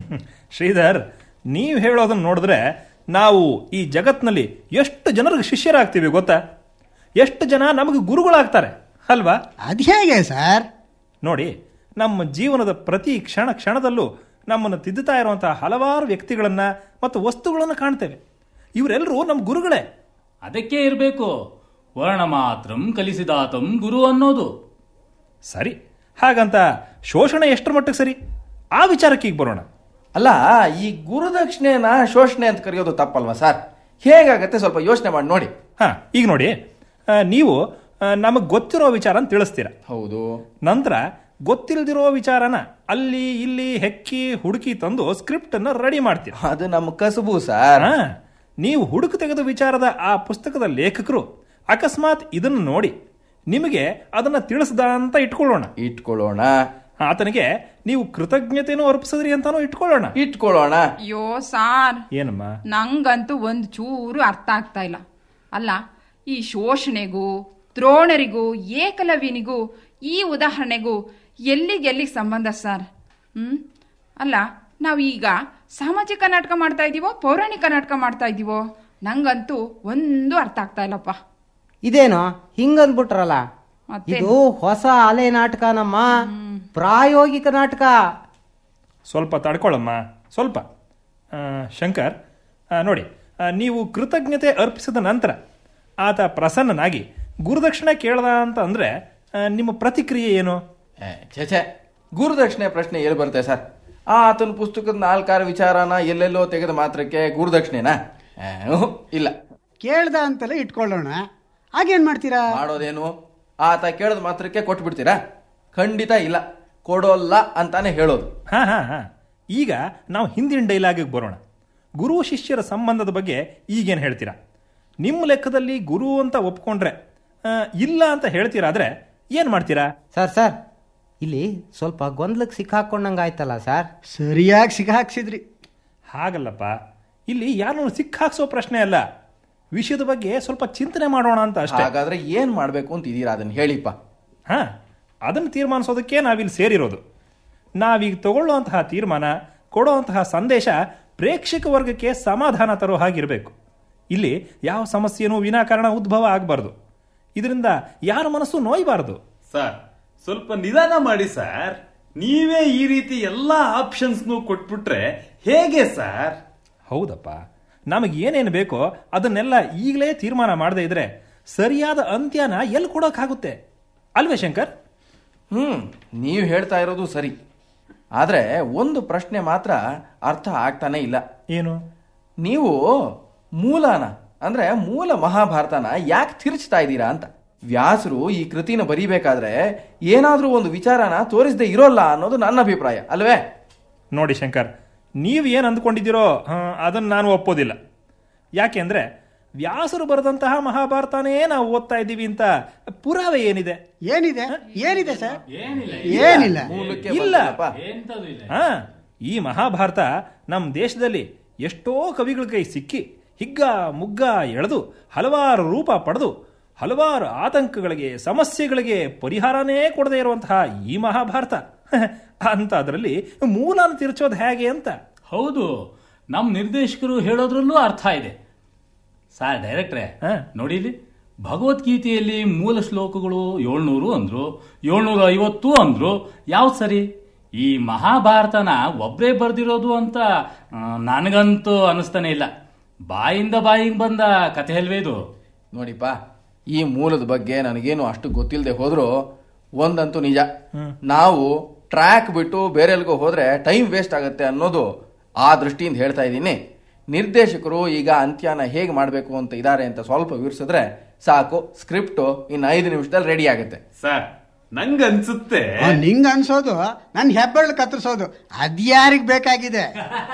ಶ್ರೀಧರ್ ನೀವು ಹೇಳೋದನ್ನ ನೋಡಿದ್ರೆ ನಾವು ಈ ಜಗತ್ನಲ್ಲಿ ಎಷ್ಟು ಜನರಿಗೆ ಶಿಷ್ಯರಾಗ್ತೀವಿ ಗೊತ್ತಾ ಎಷ್ಟು ಜನ ನಮಗೆ ಗುರುಗಳಾಗ್ತಾರೆ ಅಲ್ವಾ ಅದು ಹೇಗೆ ಸರ್ ನೋಡಿ ನಮ್ಮ ಜೀವನದ ಪ್ರತಿ ಕ್ಷಣ ಕ್ಷಣದಲ್ಲೂ ನಮ್ಮನ್ನು ತಿದ್ದುತ್ತಾ ಇರುವಂತಹ ಹಲವಾರು ವ್ಯಕ್ತಿಗಳನ್ನ ಮತ್ತು ವಸ್ತುಗಳನ್ನು ಕಾಣ್ತೇವೆ ಇವರೆಲ್ಲರೂ ನಮ್ಮ ಗುರುಗಳೇ ಅದಕ್ಕೆ ಇರಬೇಕು ವರ್ಣ ಮಾತ್ರಂ ಕಲಿಸಿದಾತಂ ಗುರು ಅನ್ನೋದು ಸರಿ ಹಾಗಂತ ಶೋಷಣೆ ಎಷ್ಟರ ಮಟ್ಟಿಗೆ ಸರಿ ಆ ವಿಚಾರಕ್ಕೆ ಈಗ ಬರೋಣ ಅಲ್ಲ ಈ ಗುರುದಕ್ಷಿಣೆನ ಶೋಷಣೆ ಅಂತ ಕರೆಯೋದು ತಪ್ಪಲ್ವಾ ಸರ್ ಹೇಗಾಗತ್ತೆ ಸ್ವಲ್ಪ ಯೋಚನೆ ಮಾಡಿ ನೋಡಿ ಹಾ ಈಗ ನೋಡಿ ಆ, ನೀವು ನಮಗೆ ಗೊತ್ತಿರೋ ವಿಚಾರ ಅಂತ ತಿಳಿಸ್ತೀರ ಹೌದು ನಂತರ ಗೊತ್ತಿಲ್ಲದಿರೋ ವಿಚಾರನ ಅಲ್ಲಿ ಇಲ್ಲಿ ಹೆಕ್ಕಿ ಹುಡುಕಿ ತಂದು ಸ್ಕ್ರಿಪ್ಟ್ ಅನ್ನ ರೆಡಿ ಮಾಡ್ತೀರ ಅದು ನಮ್ಮ ಕಸುಬು ಸರ್ ಹಾ, ನೀವು ಹುಡುಕು ತೆಗೆದ ವಿಚಾರದ ಆ ಪುಸ್ತಕದ ಲೇಖಕರು ಅಕಸ್ಮಾತ್ ಇದನ್ನು ನೋಡಿ ನಿಮಗೆ ಅದನ್ನ ತಿಳಿಸ್ದ ಅಂತ ಇಟ್ಕೊಳ್ಳೋಣ ಇಟ್ಕೊಳ್ಳೋಣ ಆತನಿಗೆ ನೀವು ಕೃತಜ್ಞತೆನೂ ಅರ್ಪಿಸಿದ್ರಿ ಅಂತಾನೂ ಇಟ್ಕೊಳ್ಳೋಣ ಇಟ್ಕೊಳ್ಳೋಣ ಅಯ್ಯೋ ಸಾರ್ ಏನಮ್ಮ ನಂಗಂತೂ ಒಂದು ಚೂರು ಅರ್ಥ ಆಗ್ತಾ ಇಲ್ಲ ಅಲ್ಲ ಈ ಶೋಷಣೆಗೂ ದ್ರೋಣರಿಗೂ ಏಕಲವ್ಯನಿಗೂ ಈ ಉದಾಹರಣೆಗೂ ಎಲ್ಲಿಗೆಲ್ಲಿಗೆ ಸಂಬಂಧ ಸರ್ ಹ್ಮ್ ಅಲ್ಲ ನಾವು ಈಗ ಸಾಮಾಜಿಕ ನಾಟಕ ಮಾಡ್ತಾ ಇದೀವೋ ಪೌರಾಣಿಕ ನಾಟಕ ಮಾಡ್ತಾ ಇದೀವೋ ನಂಗಂತೂ ಒಂದು ಅರ್ಥ ಆಗ್ತಾ ಇಲ್ಲಪ್ಪ ಇದೇನೋ ಹಿಂಗಂದ್ಬಿಟ್ರಲ್ಲ ಮತ್ತೇನು? ಇದು ಹೊಸ ಅಲೆ ನಾಟಕ ನಮ್ಮ ಪ್ರಾಯೋಗಿಕ ನಾಟಕ ಸ್ವಲ್ಪ ತಡ್ಕೊಳ್ಳಮ್ಮ ಸ್ವಲ್ಪ ಆ, ಶಂಕರ್ ಆ, ನೋಡಿ ಆ, ನೀವು ಕೃತಜ್ಞತೆ ಅರ್ಪಿಸಿದ ನಂತರ ಆತ ಪ್ರಸನ್ನನಾಗಿ ಗುರುದಕ್ಷಿಣೆ ಕೇಳ್ದ ಅಂತ ಅಂದ್ರೆ ಆ, ನಿಮ್ಮ ಪ್ರತಿಕ್ರಿಯೆ ಏನು ಏ, ಛೇ ಛೇ ಗುರುದಕ್ಷಿಣೆ ಪ್ರಶ್ನೆ ಎಲ್ಲಿ ಬರುತ್ತೆ ಸರ್ ಆ ಆತನ ಪುಸ್ತಕದ ನಾಲ್ಕಾರು ವಿಚಾರನ ಎಲ್ಲೆಲ್ಲೋ ತೆಗೆದ ಮಾತ್ರಕ್ಕೆ ಗುರುದಕ್ಷಿಣೆನಾ ಏ, ಉಹು, ಇಲ್ಲ ಕೇಳ್ದ ಅಂತಲೇ ಇಟ್ಕೊಳ್ಳೋಣ ಆಗೇನ್ ಮಾಡ್ತೀರಾ ಮಾಡೋದೇನು ಆತ ಕೇಳಿದ ಮಾತ್ರಕ್ಕೆ ಕೊಟ್ಬಿಡ್ತೀರಾ ಖಂಡಿತ ಇಲ್ಲ ಕೊಡೋಲ್ಲ ಅಂತಾನೆ ಹೇಳೋದು ಹಾ ಹಾ ಹಾ ಈಗ ನಾವು ಹಿಂದಿನ ಡೈಲಾಗಿಗೆ ಬರೋಣ ಗುರು ಶಿಷ್ಯರ ಸಂಬಂಧದ ಬಗ್ಗೆ ಈಗೇನು ಹೇಳ್ತೀರಾ ನಿಮ್ಮ ಲೆಕ್ಕದಲ್ಲಿ ಗುರು ಅಂತ ಒಪ್ಕೊಂಡ್ರೆ ಆ, ಇಲ್ಲ ಅಂತ ಹೇಳ್ತೀರಾದ್ರೆ ಏನು ಮಾಡ್ತೀರಾ ಸರ್ ಸರ್ ಇಲ್ಲಿ ಸ್ವಲ್ಪ ಗೊಂದಲಕ್ಕೆ ಸಿಕ್ಕಾಕೊಂಡಂಗೆ ಆಯ್ತಲ್ಲ ಸರ್ ಸರಿಯಾಗಿ ಸಿಕ್ಕಾಕ್ಸಿದ್ರಿ ಹಾಗಲ್ಲಪ್ಪ ಇಲ್ಲಿ ಯಾರನ್ನು ಸಿಕ್ಕಾಕ್ಸೋ ಪ್ರಶ್ನೆ ಅಲ್ಲ ವಿಷಯದ ಬಗ್ಗೆ ಸ್ವಲ್ಪ ಚಿಂತನೆ ಮಾಡೋಣ ಅಂತ ಅಷ್ಟೇ ಹಾಗಾದ್ರೆ ಏನ್ ಮಾಡ್ಬೇಕು ಅಂತ ಇದೀರಾ ಅದನ್ನ ಹೇಳಿಪ್ಪ ಹಾ ಅದನ್ನು ತೀರ್ಮಾನಿಸೋದಕ್ಕೆ ನಾವಿಲ್ಲಿ ಸೇರಿರೋದು ನಾವೀಗ ತಗೊಳ್ಳುವಂತಹ ತೀರ್ಮಾನ ಕೊಡುವಂತಹ ಸಂದೇಶ ಪ್ರೇಕ್ಷಕ ವರ್ಗಕ್ಕೆ ಸಮಾಧಾನ ತರೋ ಹಾಗಿರಬೇಕು ಇಲ್ಲಿ ಯಾವ ಸಮಸ್ಯೆನೂ ವಿನಾಕಾರಣ ಉದ್ಭವ ಆಗಬಾರ್ದು ಇದರಿಂದ ಯಾರ ಮನಸ್ಸು ನೋಯಬಾರದು ಸರ್ ಸ್ವಲ್ಪ ನಿಧಾನ ಮಾಡಿ ಸರ್ ನೀವೇ ಈ ರೀತಿ ಎಲ್ಲಾ ಆಪ್ಷನ್ಸ್ನು ಕೊಟ್ಬಿಟ್ರೆ ಹೇಗೆ ಸರ್ ಹೌದಪ್ಪ ನಮಗೆ ಏನೇನು ಬೇಕೋ ಅದನ್ನೆಲ್ಲ ಈಗಲೇ ತೀರ್ಮಾನ ಮಾಡದೇ ಇದ್ರೆ ಸರಿಯಾದ ಅಂತ್ಯನ ಎಲ್ಲಿ ಕೊಡೋಕ್ಕಾಗುತ್ತೆ ಅಲ್ವೇ ಶಂಕರ್ ಹ್ಮ್ ನೀವು ಹೇಳ್ತಾ ಇರೋದು ಸರಿ ಆದ್ರೆ ಒಂದು ಪ್ರಶ್ನೆ ಮಾತ್ರ ಅರ್ಥ ಆಗ್ತಾನೆ ಇಲ್ಲ ಏನು ನೀವು ಮೂಲನ ಅಂದ್ರೆ ಮೂಲ ಮಹಾಭಾರತನ ಯಾಕೆ ತಿರುಚ್ತಾ ಇದ್ದೀರಾ ಅಂತ ವ್ಯಾಸರು ಈ ಕೃತಿನ ಬರೀಬೇಕಾದ್ರೆ ಏನಾದ್ರೂ ಒಂದು ವಿಚಾರನ ತೋರಿಸದೆ ಇರೋಲ್ಲ ಅನ್ನೋದು ನನ್ನ ಅಭಿಪ್ರಾಯ ಅಲ್ವೇ ನೋಡಿ ಶಂಕರ್ ನೀವು ಏನು ಅಂದ್ಕೊಂಡಿದ್ದೀರೋ ಅದನ್ನು ನಾನು ಒಪ್ಪೋದಿಲ್ಲ ಯಾಕೆಂದ್ರೆ ವ್ಯಾಸರು ಬರೆದಂತಹ ಮಹಾಭಾರತನೇ ನಾವು ಓದ್ತಾ ಇದ್ದೀವಿ ಅಂತ ಪುರಾವೆ ಏನಿದೆ ಏನಿದೆ ಏನಿದೆ ಸರ್ ಏನಿಲ್ಲ ಏನಿಲ್ಲ ಮೂಲಕ್ಕೆ ಇಲ್ಲ. ಬಂದ್ರಪ್ಪ. ಎಂತದು ಇಲ್ಲ ಹಾ ಈ ಮಹಾಭಾರತ ನಮ್ಮ ದೇಶದಲ್ಲಿ ಎಷ್ಟೋ ಕವಿಗಳ ಕೈ ಸಿಕ್ಕಿ ಹಿಗ್ಗ ಮುಗ್ಗ ಎಳೆದು ಹಲವಾರು ರೂಪ ಪಡೆದು ಹಲವಾರು ಆತಂಕಗಳಿಗೆ ಸಮಸ್ಯೆಗಳಿಗೆ ಪರಿಹಾರನೇ ಕೊಡದೇ ಇರುವಂತಹ ಈ ಮಹಾಭಾರತ ಅಂತ ಅದರಲ್ಲಿ ಮೂಲನ ತಿರ್ಚೋದು ಹೇಗೆ ಅಂತ ಹೌದು ನಮ್ ನಿರ್ದೇಶಕರು ಹೇಳೋದ್ರಲ್ಲೂ ಅರ್ಥ ಇದೆ ಸಾರ್ ಡೈರೆಕ್ಟ್ರೆ ಹಾ. ನೋಡಿ ಇಲ್ಲಿ ಭಗವದ್ಗೀತೆಯಲ್ಲಿ ಮೂಲ ಶ್ಲೋಕಗಳು ಏಳ್ನೂರು ಅಂದ್ರು ಏಳ್ನೂರ ಐವತ್ತು ಅಂದ್ರು ಯಾವ್ದು ಸರಿ ಈ ಮಹಾಭಾರತನ ಒಬ್ರೇ ಬರ್ದಿರೋದು ಅಂತ ಆ, ನನಗಂತೂ ಅನಿಸ್ತಾನೆ ಇಲ್ಲ ಬಾಯಿಂದ ಬಾಯಿಗೆ ಬಂದ ಕಥೆ ಅಲ್ವೇ ಇದು ನೋಡಿಪ್ಪ ಈ ಮೂಲದ ಬಗ್ಗೆ ನನಗೇನು ಅಷ್ಟು ಗೊತ್ತಿಲ್ಲದೆ ಹೋದ್ರು ಒಂದಂತೂ ನಿಜ ನಾವು ಟ್ರ್ಯಾಕ್ ಬಿಟ್ಟು ಬೇರೆಲ್ಗೋ ಹೋದ್ರೆ ಟೈಮ್ ವೇಸ್ಟ್ ಆಗುತ್ತೆ ಅನ್ನೋದು ಆ ದೃಷ್ಟಿಯಿಂದ ಹೇಳ್ತಾ ಇದ್ದೀನಿ ನಿರ್ದೇಶಕರು ಈಗ ಅಂತ್ಯನ ಹೇಗೆ ಮಾಡಬೇಕು ಅಂತ ಇದ್ದಾರೆ ಅಂತ ಸ್ವಲ್ಪ ವಿವರಿಸಿದ್ರೆ ಸಾಕು ಸ್ಕ್ರಿಪ್ಟ್ ಇನ್ನು ಐದು ನಿಮಿಷದಲ್ಲಿ ರೆಡಿ ಆಗುತ್ತೆ ಸರ್ ನಂಗನ್ಸುತ್ತೆ ಆ, ನಿಂಗ್ ಅನ್ಸೋದು ನನ್ ಹೆಬ್ಬೆರಳು ಕತ್ತರಿಸೋದು ಅದ್ಯಾರಿಗ್ ಬೇಕಾಗಿದೆ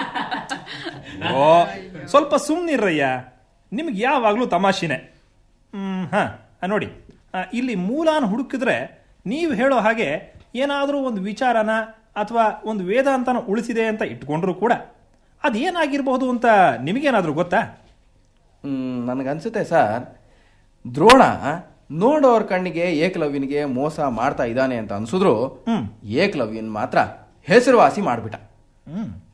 ಓ ಸ್ವಲ್ಪ ಸುಮ್ಮನಿರ್ರಯ್ಯ ನಿಮ್ಗೆ ಯಾವಾಗಲೂ ತಮಾಷೆನೆ ಹ್ಮ್ ಹಾ ಆ, ನೋಡಿ ಆ, ಇಲ್ಲಿ ಮೂಲಾನ ಹುಡುಕಿದ್ರೆ ನೀವು ಹೇಳೋ ಹಾಗೆ ಏನಾದರೂ ಒಂದು ವಿಚಾರನ ಅಥವಾ ಒಂದು ವೇದಾಂತನ ಉಳಿಸಿದೆ ಅಂತ ಇಟ್ಕೊಂಡ್ರು ಕೂಡ ಅದೇನಾಗಿರ್ಬಹುದು ಅಂತ ನಿಮಗೇನಾದರೂ ಗೊತ್ತಾ ಹ್ಮ್ ನನಗನ್ಸುತ್ತೆ ಸರ್ ದ್ರೋಣ ನೋಡೋರ್ ಕಣ್ಣಿಗೆ ಏಕಲವ್ಯನಿಗೆ ಮೋಸ ಮಾಡ್ತಾ ಇದ್ದಾನೆ ಅಂತ ಅನ್ಸಿದ್ರು ಹ್ಮ್. ಏಕಲವ್ಯನ್ ಮಾತ್ರ ಹೆಸರುವಾಸಿ ಮಾಡ್ಬಿಟ್ಟ ಹ್ಮ್